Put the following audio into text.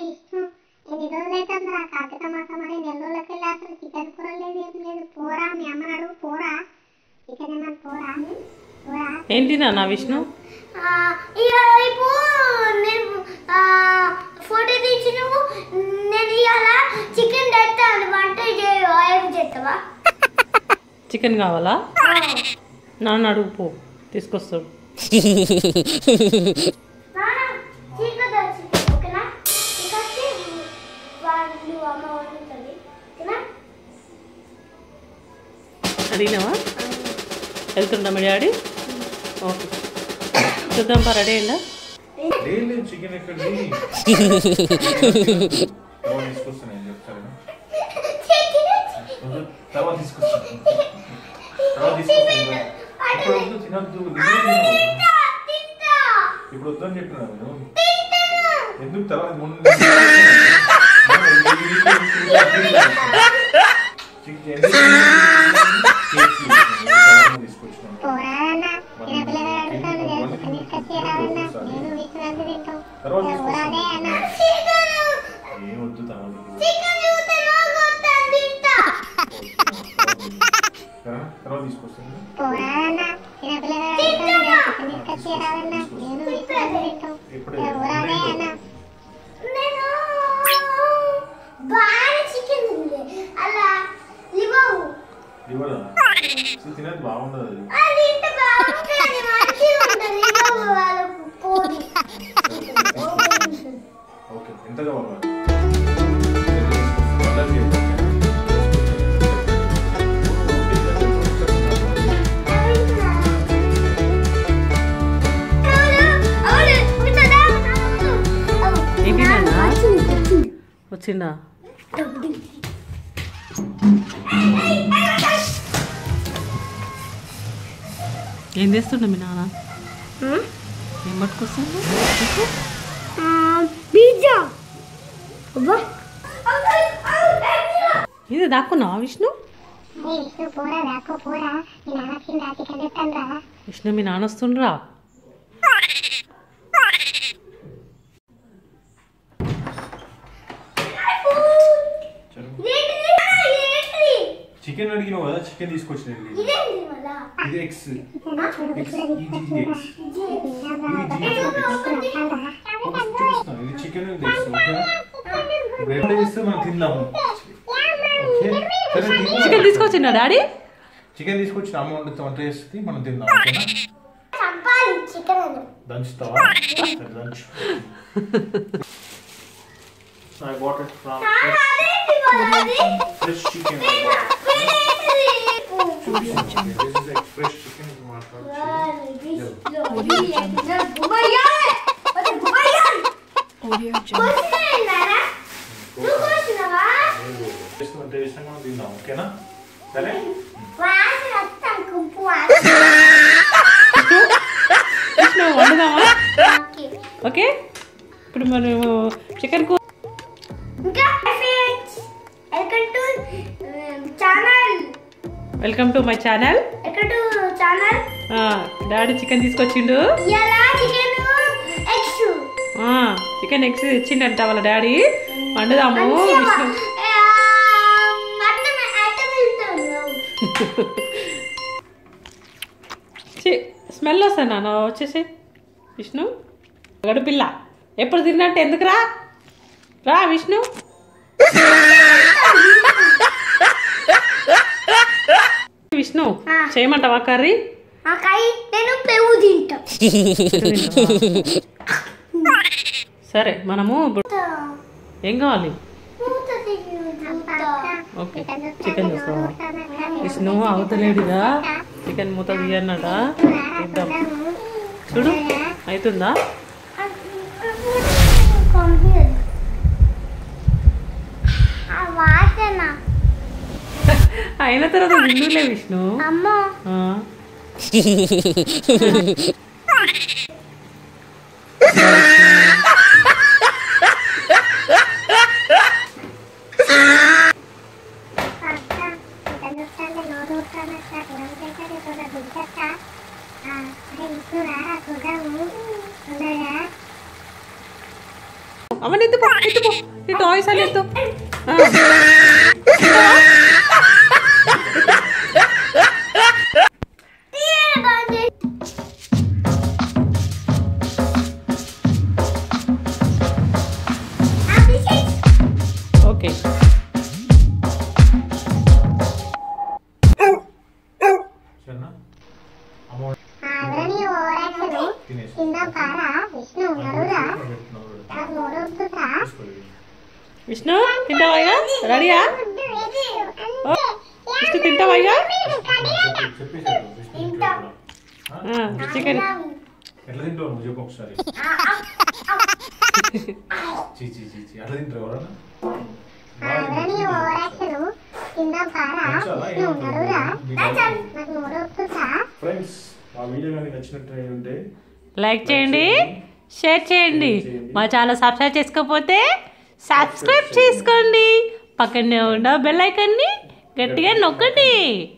విష్ణు ఎన్ని రోజులు అవుతుంది రా కార్తీక మాసం అని నెల రోజులకి వెళ్ళి అసలు చికెన్ కూర లేదు ఏం లేదు పోరా మీ అమ్మని అడుగు పోరా చికెన్ ఏమన్నా పోరా పోరా ఏంటి నా విష్ణు ఆ, ఇక ఇప్పుడు నేను ఆ, ఫోటో తీసి నువ్వు నేను ఇవాళ చికెన్ తెస్తాను వంట చేయవా ఏం చేస్తావా చికెన్ కావాలా నాన్న అడుగు పో తీసుకొస్తాడు నాన్న చికెన్ తెచ్చి ఓకేనా ఇంకా వచ్చి వాళ్ళు అమ్మ వండుతుంది ఓకేనా అడిగినావా వెళ్తుందా మీ డాడీ ఓకే చూద్దాం పా రెడీ అయిందా లేదు చికెన్ ఎక్కడిది తర్వాత తీసుకొస్తాను నేను చెప్తాను వద్దు, తర్వాత తీసుకొస్తాను తర్వాత తీసుకొస్తాను ఇప్పుడు వద్దు తినద్దు నిజమే తిను. తింటా ఇప్పుడు వద్దని చెప్పినా నేను తింటాను ఎందుకు తర్వాత ముందు తీసుకొచ్చినాను పోరా అన్న చిన్నపిల్లలు అడుగుతాను నేను చికెన్ తీసుకొచ్చి రావన్నా నేను విశ్రాంతి తింటాం తర్వాత పోరాదే అన్న తీసుకొస్తాను ఏం వద్దు తర్వాత చికెన్ చూస్తే నాకు వస్తాను తింటా సరేనా? తర్వాత తీసుకొస్తాను పోరా అన్న చిన్నపిల్లలు అడుగుతాను నేను చికెన్ తీసుకొచ్చి రావన్నా నేను విశ్రాంతి తింటాం ఇప్పుడు పోరాదే అన్న నేను బాగా చికెన్ ఉంది అలా లివవు ఇవ్వదా తినేది బాగుండదు అది అది ఇంత బాగుంటుంది మంచిగా ఉంటుంది లివవు వాళ్ళకు పోనీ ఓకే ఎంత కావాలి అలాగే. ఏంటి నాన్న వచ్చిందా ఏం చేస్తుండ మీ నాన్న ఏం పట్టుకొస్తాడు పిజ్జా ఇది దాక్కున్నావా విష్ణు ఏ విష్ణు పోరా దాకో పోరా మీ నాన్న వచ్చిందా చికెన్ తెస్తాను రా విష్ణు మీ నాన్న వస్తుండ్రా చికెన్ అడిగినావు కదా చికెన్ తీసుకొచ్చినండి ఇదేంటి మళ్ళా ఇది ఎక్స్ ఎక్స్ ఇది ఇది ఎక్స్ చూపిస్తాను ఇది చికెన్ ఇది ఎక్స్ ఓకేనా బ్రెడ్ చేస్తే మనం తిందాము ఓకే సరే చికెన్ తీసుకొచ్చిండా డాడీ చికెన్ తీసుకొచ్చిన అమ్మ వండుతా వంట చేస్తుంది మనం తిందాం ఓకేనా చంపాలి చికెన్ అని దంచుతావా సరే దంచు I bought it from fresh, అదేంటి మళ్ళా అది? fresh chicken. I నేను bought it. అప్పుడే చూపిస్తాను. This is like fresh chicken. you want to see? Just వంట చేస్తే మనం తిందాం ఓకేనా సరే విష్ణు వండుదామా ఓకే ఇప్పుడు మనము చికెన్ కూ welcome to my channel daddy chicken తీసుకొచ్చిండు చికెన్ ఎగ్స్ తెచ్చిండంట వాళ్ళ డాడీ వండుదాము విష్ణు స్మెల్ వస్తాను నాన్న వచ్చేసి విష్ణు గడు పిల్ల ఎప్పుడు తిన్నట్టు ఎందుకు రా రా విష్ణు విష్ణు చేయమంటావా కర్రీ నేను పెరుగు తింటా సరే మనము ఇప్పుడు ఏం కావాలి మూత తీసి చూస్తా. ఓకే చికెన్ చేస్తావా విష్ణు అవతలేడుగా చికెన్ మూత తీయన్నట ఇద్దాం చూడు అవుతుందా ఆ వాసన అయిన తర్వాత విందులే విష్ణు అమ్మో ఆ. అవన్నీ ఎత్తుపో ఎత్తుపో నీ టాయ్స్ అని ఎత్తు ఆ. తీయరా బాగుంది. అభిషేక్ ఓకే సరేనా అమౌంట్ ఆగ్రని ఓరాక్షన్ తినేసి కింద పారా విష్ణు నరురా పెడుతున్నావు చూడు. నాకు మూడొస్తుందా తీసుకోలేదు. విష్ణు తింటావా ఇక రెడీయా ఓ, విష్ణు తింటావా ఇక చెప్పి- చెప్పేశారు విష్ణు ఇంట్లో కూడా. ఆ? చికెన్ ఎట్లా తింటావు నువ్వు చెప్పు ఒకసారి చీ చీ చీ చీ అట్లా తింటారు ఎవరన్నా ఆగ్రని ఓరాక్షన్ కింద పారా విష్ణు నరురా నాకు మూడొస్తుందా ఫ్రెండ్స్ మా వీడియో కానీ నచ్చినట్టు ఉంటే లైక్ చేయండి షేర్ చేయండి మా ఛానల్ సబ్స్క్రైబ్ చేసుకోకపోతే సబ్స్క్రైబ్ చేసుకోండి పక్కనే ఉన్న బెల్ ఐకన్ని గట్టిగా నొక్కండి